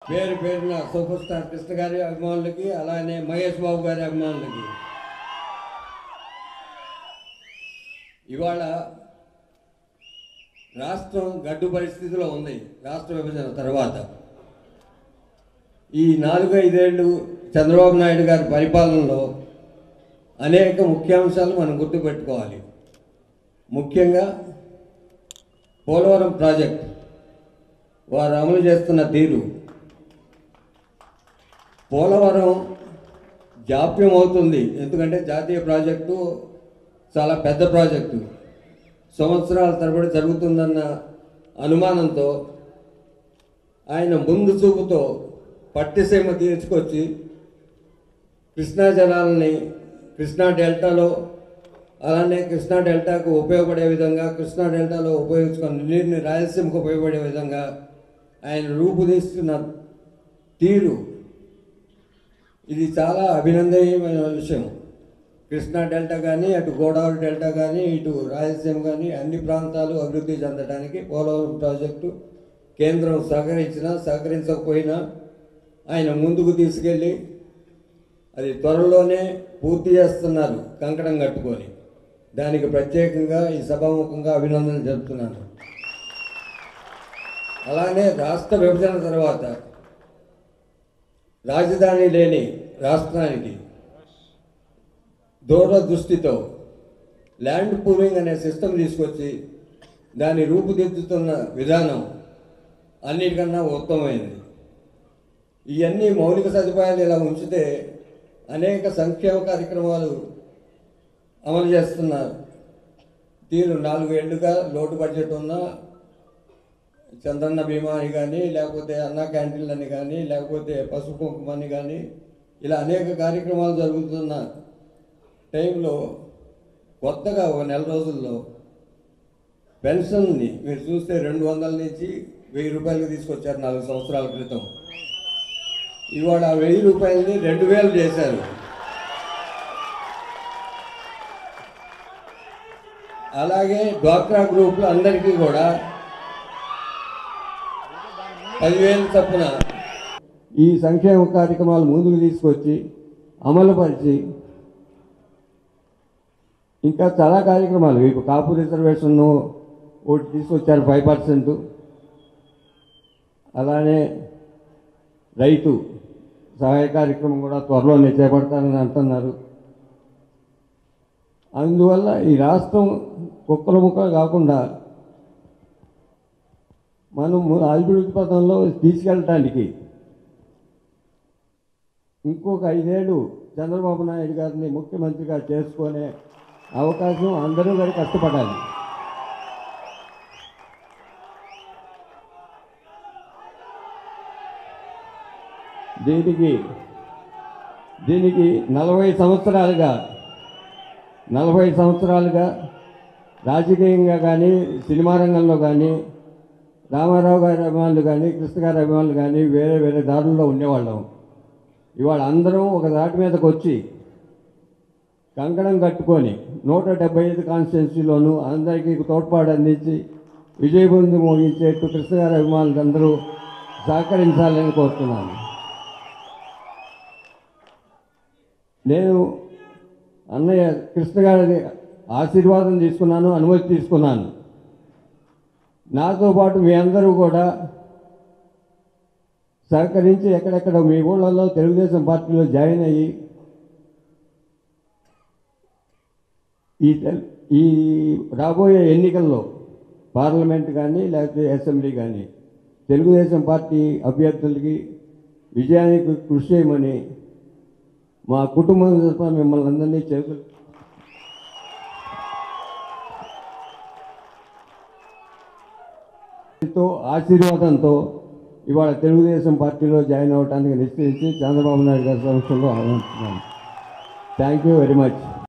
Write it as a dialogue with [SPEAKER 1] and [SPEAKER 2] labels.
[SPEAKER 1] పేరు పేరున super star Krishna గారి అభిమానులకి అలానే మహేష్ బాబు గారి అభిమానులకి ఇవాళ రాష్ట్రం గడ్డు పరిస్థితిలో ఉంది రాష్ట్ర విభజన తర్వాత ఈ నాలుగు ఐదేళ్ళు చంద్రబాబు నాయుడు గారి పరిపాలనలో అనేక ముఖ్యాంశాలు మనం గుర్తుపెట్టుకోవాలి ముఖ్యంగా పోలవరం ప్రాజెక్ట్ వారు అమలు చేస్తున్న తీరు పోలవరం జాప్యం అవుతుంది ఎందుకంటే జాతీయ ప్రాజెక్టు చాలా పెద్ద ప్రాజెక్టు సంవత్సరాల తరబడి జరుగుతుందన్న అనుమానంతో ఆయన ముందు చూపుతో పట్టిసీమ తీసుకొచ్చి కృష్ణా జలాలని కృష్ణా డెల్టాలో అలానే కృష్ణా డెల్టాకు ఉపయోగపడే విధంగా కృష్ణా డెల్టాలో ఉపయోగించుకున్న నీరుని రాయలసీమకు ఉపయోగపడే విధంగా ఆయన రూపుదిస్తున్న తీరు ఇది చాలా అభినందనీయమైన విషయం కృష్ణా డెల్టా కానీ అటు గోదావరి డెల్టా కానీ ఇటు రాయలసీమ కానీ అన్ని ప్రాంతాలు అభివృద్ధి చెందడానికి పోలవరం ప్రాజెక్టు కేంద్రం సహకరించినా సహకరించకపోయినా ఆయన ముందుకు తీసుకెళ్ళి అది త్వరలోనే పూర్తి చేస్తున్నారు కంకణం కట్టుకొని దానికి ప్రత్యేకంగా ఈ సభాముఖంగా అభినందనలు చెబుతున్నాను అలానే రాష్ట్ర విభజన తర్వాత రాజధాని లేని రాష్ట్రానికి దూరదృష్టితో ల్యాండ్ పూలింగ్ అనే సిస్టమ్ తీసుకొచ్చి దాన్ని రూపుదిద్దుతున్న విధానం అన్నిటికన్నా ఉత్తమమైనది ఇవన్నీ మౌలిక సదుపాయాలు ఇలా ఉంచితే అనేక సంక్షేమ కార్యక్రమాలు అమలు చేస్తున్నారు తీరు నాలుగు ఏళ్ళుగా లోటు బడ్జెట్ ఉన్న చంద్రన్న బీమా అని కానీ లేకపోతే అన్న క్యాంటీన్లు అని కానీ లేకపోతే పసుపు కుంకుమ అని కానీ ఇలా అనేక కార్యక్రమాలు జరుగుతున్న టైంలో కొత్తగా ఒక నెల రోజుల్లో పెన్షన్ని మీరు చూస్తే రెండు వందల నుంచి వెయ్యి రూపాయలకి తీసుకొచ్చారు నాలుగు సంవత్సరాల క్రితం ఇవాళ ఆ వెయ్యి రూపాయలని రెండు వేలు చేశారు అలాగే డ్వాక్రా గ్రూపులు అందరికీ కూడా పదివేలు చొప్పున ఈ సంక్షేమ కార్యక్రమాలు ముందుకు తీసుకొచ్చి అమలుపరిచి ఇంకా చాలా కార్యక్రమాలు ఇప్పుడు కాపు రిజర్వేషన్ ఒకటి తీసుకొచ్చారు ఫైవ్ పర్సెంట్ అలానే రైతు సహాయ కార్యక్రమం కూడా త్వరలోనే చేపడతారని అంటున్నారు అందువల్ల ఈ రాష్ట్రం కుక్కల ముక్క కాకుండా మనం అభివృద్ధి పథంలో తీసుకెళ్ళటానికి ఇంకొక ఐదేళ్ళు చంద్రబాబు నాయుడు గారిని ముఖ్యమంత్రిగా చేసుకునే అవకాశం అందరూ గారి కష్టపడాలి దీనికి దీనికి నలభై సంవత్సరాలుగా నలభై సంవత్సరాలుగా రాజకీయంగా కానీ సినిమా రంగంలో కానీ రామారావు గారి అభిమానులు కానీ కృష్ణ గారి అభిమానులు కానీ వేరే వేరే దారుల్లో ఉండేవాళ్ళం ఇవాళ అందరం ఒక దాటి మీదకి వచ్చి కంకణం కట్టుకొని నూట డెబ్బై ఐదు కాన్స్టిట్యున్సీలోనూ అందరికీ తోడ్పాటు అందించి విజయబుంది మోగించేట్టు కృష్ణ గారి అభిమానులు అందరూ సహకరించాలని కోరుతున్నాను నేను అన్నయ్య కృష్ణ గారి ఆశీర్వాదం తీసుకున్నాను అనుమతి తీసుకున్నాను నాతో పాటు మీ అందరూ కూడా సహకరించి ఎక్కడెక్కడ మీ ఊళ్ళల్లో తెలుగుదేశం పార్టీలో జాయిన్ అయ్యి ఈ తెల్- ఈ రాబోయే ఎన్నికల్లో పార్లమెంట్ కానీ లేకపోతే అసెంబ్లీ కానీ తెలుగుదేశం పార్టీ అభ్యర్థులకి విజయానికి కృషి చేయమని మా కుటుంబం తరఫున మిమ్మల్ని అందరినీ చేతులు తో ఆశీర్వాదంతో ఇవాళ తెలుగుదేశం పార్టీలో జాయిన్ అవ్వడానికి నిశ్చయించి చంద్రబాబు నాయుడు గారి సమక్షంలో ఆహ్వానిస్తున్నాను థ్యాంక్ యూ వెరీ మచ్